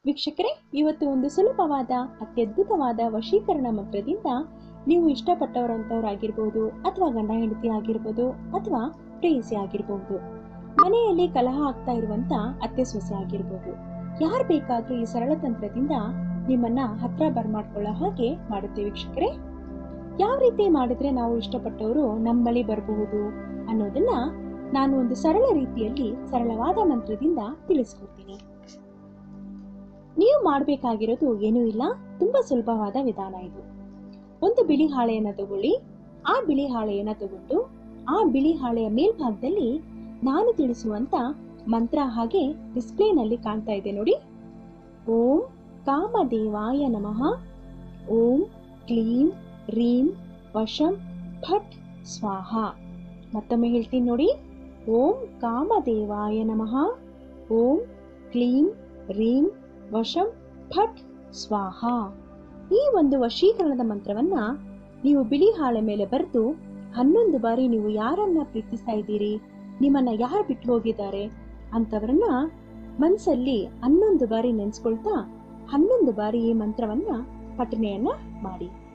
ವೀಕ್ಷಕರೇ ಇವತ್ತು ಒಂದು ಸುಲಭವಾದ ಅತ್ಯದ್ಭುತವಾದ ವಶೀಕರಣ ಮಂತ್ರದಿಂದ ನೀವು ಇಷ್ಟಪಟ್ಟವರಂತವರಾಗಿರ್ಬೋದು ಅಥವಾ ಗಂಡ ಹೆಂಡತಿ ಆಗಿರ್ಬೋದು ಅಥವಾ ಪ್ರೇಯಸಿ ಆಗಿರ್ಬೋದು ಮನೆಯಲ್ಲಿ ಕಲಹ ಆಗ್ತಾ ಇರುವಂತ ಅತ್ತೆ ಸೊಸೆ ಆಗಿರ್ಬೋದು ಯಾರು ಬೇಕಾದ್ರೂ ಈ ಸರಳ ತಂತ್ರದಿಂದ ನಿಮ್ಮನ್ನ ಹತ್ರ ಬರ್ಮಾಡ್ಕೊಳ್ಳೋ ಹಾಗೆ ಮಾಡುತ್ತೆ ವೀಕ್ಷಕರೇ ಯಾವ ರೀತಿ ಮಾಡಿದ್ರೆ ನಾವು ಇಷ್ಟಪಟ್ಟವರು ನಮ್ಮ ಬಳಿ ಬರಬಹುದು ಅನ್ನೋದನ್ನ ನಾನು ಒಂದು ಸರಳ ರೀತಿಯಲ್ಲಿ ಸರಳವಾದ ಮಂತ್ರದಿಂದ ತಿಳಿಸ್ಕೊಡ್ತೀನಿ ನೀವು ಮಾಡಬೇಕಾಗಿರೋದು ಏನೂ ಇಲ್ಲ ತುಂಬಾ ಸುಲಭವಾದ ವಿಧಾನ ಇದು ಒಂದು ಬಿಳಿ ಹಾಳೆಯನ್ನ ತಗೊಳ್ಳಿ ಆ ಬಿಳಿ ಹಾಳೆಯನ್ನ ತಗೊಂಡು ಆ ಬಿಳಿ ಹಾಳೆಯ ಮೇಲ್ಭಾಗದಲ್ಲಿ ನಾನು ತಿಳಿಸುವಂತ ಮಂತ್ರ ಹಾಗೆ ಡಿಸ್ಪ್ಲೇನಲ್ಲಿ ಕಾಣ್ತಾ ಇದೆ ನೋಡಿ ಓಂ ಕಾಮದೇವಾಯ ನಮಃ ಓಂ ಕ್ಲೀಂ ರೀಂ ವಶಂ ಫಟ್ ಸ್ವಾಹ ಮತ್ತೊಮ್ಮೆ ಹೇಳ್ತೀನಿ ನೋಡಿ ಓಂ ಕಾಮದೇವಾಯ ನಮಃ ಓಂ ಕ್ಲೀಂ ರೀಂ ವಶಂ ಫಟ್ ಸ್ವಾಹ ಈ ಒಂದು ವಶೀಕರಣದ ಮಂತ್ರವನ್ನ ನೀವು ಬಿಳಿ ಹಾಳೆ ಮೇಲೆ ಬರೆದು ಹನ್ನೊಂದು ಬಾರಿ ನೀವು ಯಾರನ್ನ ಪ್ರೀತಿಸ್ತಾ ಇದ್ದೀರಿ ನಿಮ್ಮನ್ನ ಯಾರು ಬಿಟ್ಟು ಹೋಗಿದ್ದಾರೆ ಅಂತವರನ್ನ ಮನ್ಸಲ್ಲಿ ಹನ್ನೊಂದು ಬಾರಿ ನೆನ್ಸ್ಕೊಳ್ತಾ ಹನ್ನೊಂದು ಬಾರಿ ಈ ಮಂತ್ರವನ್ನ ಪಠನೆಯನ್ನ ಮಾಡಿ